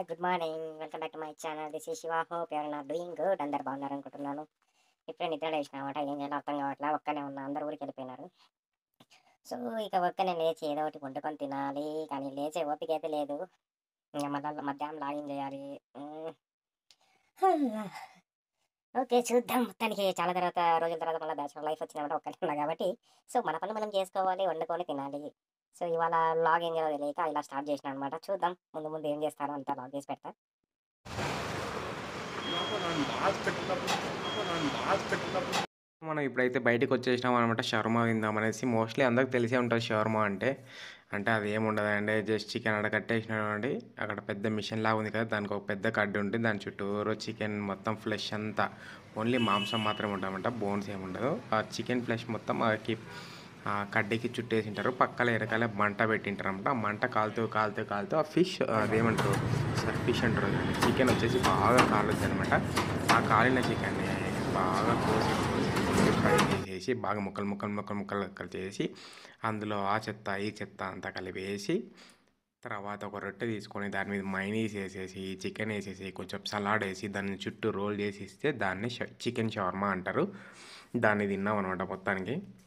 good morning welcome back to my channel this is Shiva hope ఎవరైనా doing good అందరు బాగున్నారు అనుకుంటున్నాను ఇప్పుడే నిద్ర లేచిన అనమాట ఏం చేయాలో అర్థం కావట్లే ఒక్కనే ఉన్నా అందరు ఊరికి వెళ్ళిపోయినారు సో ఇక ఒక్కనే లేచి ఏదో ఒకటి వండుకొని తినాలి కానీ లేచే ఓపిక అయితే లేదు ఇంకా మళ్ళీ మధ్యాహ్నం లాగిన్ చేయాలి ఓకే చూద్దాం మొత్తానికి చాలా తర్వాత రోజుల తర్వాత మళ్ళీ బ్యాచులర్ లైఫ్ వచ్చిందన్నమాట ఒక్కనే ఉన్నా కాబట్టి సో మన పనులు మనం చేసుకోవాలి వండుకొని తినాలి సో ఇవాళ లాగ్ ఏం చేయాలో తెలియక ఇలా స్టార్ట్ చేసిన అనమాట చూద్దాం ముందు ముందు ఏం చేస్తారో అంతా లాగ్ చేసి పెడతా మనం ఇప్పుడైతే బయటకు వచ్చేసినాం అనమాట షవర్మా తిందాం అనేసి మోస్ట్లీ అందరికి తెలిసే ఉంటుంది షవర్మా అంటే అంటే అది ఏమి ఉండదండి జస్ట్ చికెన్ అక్కడ కట్టేసినామండి అక్కడ పెద్ద మిషన్ లాగా ఉంది కదా దానికి ఒక పెద్ద కడ్డి ఉంటుంది దాని చుట్టూరు చికెన్ మొత్తం ఫ్లెష్ అంతా ఓన్లీ మాంసం మాత్రమే ఉంటుందన్నమాట బోన్స్ ఏమి ఉండదు ఆ చికెన్ ఫ్లెష్ మొత్తం ఆకి ఆ కడ్డీకి చుట్టేసింటారు పక్కల ఎరకాల మంట పెట్టింటారు అనమాట ఆ మంట కాలుతూ కాలుతూ కాలుతూ ఆ ఫిష్ అదేమంటారు సర్ ఫిష్ అంటారు చికెన్ వచ్చేసి బాగా కాలుతుంది అనమాట ఆ కాలిన చికెన్ని బాగా కోసి కోసి ఫ్రై చేసేసి బాగా ముక్కలు ముక్కలు ముక్కలు ముక్కలు ముక్కలు చేసి అందులో ఆ చెత్త ఈ చెత్త అంతా కలిపేసి తర్వాత ఒక రొట్టె తీసుకొని దాని మీద మైనీస్ వేసేసి చికెన్ వేసేసి కొంచెం సలాడ్ వేసి దాన్ని చుట్టూ రోల్ చేసి ఇస్తే దాన్ని చికెన్ షవర్మా అంటారు దాన్ని తిన్నాం అనమాట మొత్తానికి